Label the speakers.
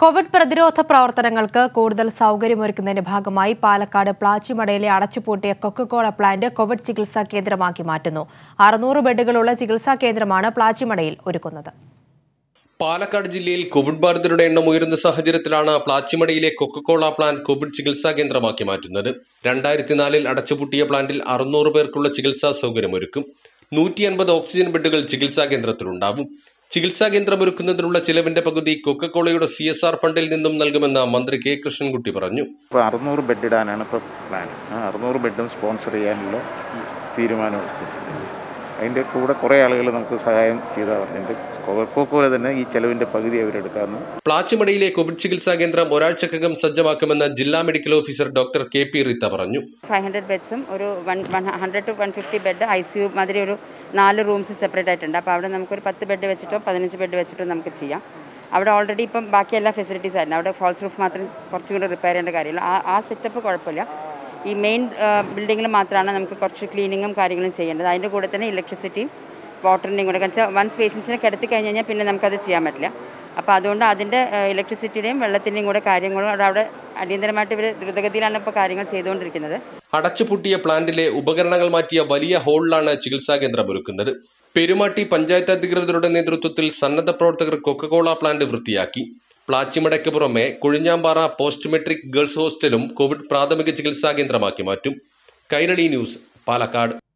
Speaker 1: Covid പ്രതിരോധ പ്രവർത്തനങ്ങൾക്ക് കൂടുതൽ സൗകര്യമൊരുക്കുന്നതിന്റെ ഭാഗമായി പാലക്കാട് പ്ലാച്ചിമടയിലെ അടച്ചുപൂട്ടിയ കൊക്കക്കോള പ്ലാന്റ് കോവിഡ് ചികിത്സാ കേന്ദ്രമാക്കി മാറ്റുന്നു അറുന്നൂറ് ബെഡുകളുള്ള ചികിത്സാ കേന്ദ്രമാണ് പ്ലാച്ചിമടയിൽ ഒരുക്കുന്നത്
Speaker 2: പാലക്കാട് ജില്ലയിൽ കോവിഡ് ബാധിതരുടെ എണ്ണം ഉയരുന്ന സാഹചര്യത്തിലാണ് പ്ലാച്ചിമടയിലെ കൊക്കക്കോള പ്ലാന്റ് കോവിഡ് ചികിത്സാ കേന്ദ്രമാക്കി മാറ്റുന്നത് രണ്ടായിരത്തി നാലിൽ അടച്ചുപൂട്ടിയ പ്ലാന്റിൽ അറുന്നൂറ് പേർക്കുള്ള ചികിത്സാ സൗകര്യമൊരുക്കും നൂറ്റി അൻപത് ഓക്സിജൻ ബെഡുകൾ ചികിത്സാ കേന്ദ്രത്തിലുണ്ടാവും ചികിത്സാ കേന്ദ്രം ഒരുക്കുന്നതിനുള്ള ചിലവിന്റെ പകുതി കൊക്കക്കോളയുടെ സി എസ് ആർ ഫണ്ടിൽ നിന്നും നൽകുമെന്ന് മന്ത്രി കെ കൃഷ്ണൻകുട്ടി പറഞ്ഞു
Speaker 3: ഇപ്പോൾ അറുന്നൂറ് ബെഡ് ഇടാനാണ് ഇപ്പോൾ പ്ലാൻ ആ അറുന്നൂറ് ബെഡും സ്പോൺസർ ചെയ്യാനുള്ള തീരുമാനം എടുത്തിട്ടുണ്ട് അതിൻ്റെ കൂടെ കുറേ ആളുകൾ നമുക്ക് സഹായം ചെയ്താൽ പറഞ്ഞിട്ടുണ്ട് കോക്കോല തന്നെ ഈ ചെലവിൻ്റെ പകുതി അവരെടുക്കാമെന്ന്
Speaker 2: പ്ലാച്ചിമടയിലെ കോവിഡ് ചികിത്സാ കേന്ദ്രം ഒരാഴ്ചക്കകം സജ്ജമാക്കുമെന്ന് ജില്ലാ medical officer doctor K P Reetha പറഞ്ഞു
Speaker 4: ഫൈവ് ഹൺഡ്രഡ് ബെഡ്സും ഒരു one one hundred two one fifty bed I C U മാതിരി ഒരു നാല് റൂംസ് സെപ്പറേറ്റ് ആയിട്ടുണ്ട് അപ്പോൾ അവിടെ നമുക്കൊരു പത്ത് ബെഡ് വെച്ചിട്ടോ പതിനഞ്ച് ബെഡ് വെച്ചിട്ടോ നമുക്ക് ചെയ്യാം അവിടെ ഓൾറെഡി ഇപ്പം ബാക്കി എല്ലാ ഫെസിലിറ്റീസ് ആയിരുന്നു അവിടെ ഫോൾസ് റൂഫ് മാത്രം കുറച്ചും കൂടി റിപ്പയർ ചെയ്യേണ്ട കാര്യമുള്ളൂ ആ ആ സെറ്റപ്പ് കുഴപ്പമില്ല ഈ മെയിൻ ബിൽഡിങ്ങിൽ മാത്രമാണ് നമുക്ക് കുറച്ച് ക്ലീനിങ്ങും കാര്യങ്ങളും ചെയ്യേണ്ടത് അതിൻ്റെ കൂടെ തന്നെ ഇലക്ട്രിസിറ്റിയും വാട്ടറിൻ്റെയും കൂടെ കാരണം വൺസ് പേഷ്യൻസിനെ കിടത്തി കഴിഞ്ഞ് കഴിഞ്ഞാൽ പിന്നെ നമുക്കത് ചെയ്യാൻ പറ്റില്ല അപ്പോൾ അതുകൊണ്ട് അതിൻ്റെ ഇലക്ട്രിസിറ്റിയുടെയും വെള്ളത്തിൻ്റെയും കൂടെ കാര്യങ്ങളും അവിടെ അവിടെ അടിയന്തരമായിട്ട് ഇവർ ദ്രുതഗതിയിലാണ് ഇപ്പോൾ കാര്യങ്ങൾ ചെയ്തുകൊണ്ടിരിക്കുന്നത്
Speaker 2: അടച്ചുപൂട്ടിയ പ്ലാന്റിലെ ഉപകരണങ്ങൾ മാറ്റിയ വലിയ ഹോളിലാണ് ചികിത്സാ കേന്ദ്രം ഒരുക്കുന്നത് പെരുമാട്ടി പഞ്ചായത്ത് അധികൃതരുടെ നേതൃത്വത്തിൽ സന്നദ്ധ പ്രവർത്തകർ കൊക്കക്കോള പ്ലാന്റ് വൃത്തിയാക്കി പ്ലാച്ചിമടയ്ക്ക് പുറമെ കുഴിഞ്ഞാമ്പാറ പോസ്റ്റ് മെട്രിക് ഗേൾസ് ഹോസ്റ്റലും കോവിഡ് പ്രാഥമിക ചികിത്സാ കേന്ദ്രമാക്കി മാറ്റും കൈരളി ന്യൂസ് പാലക്കാട്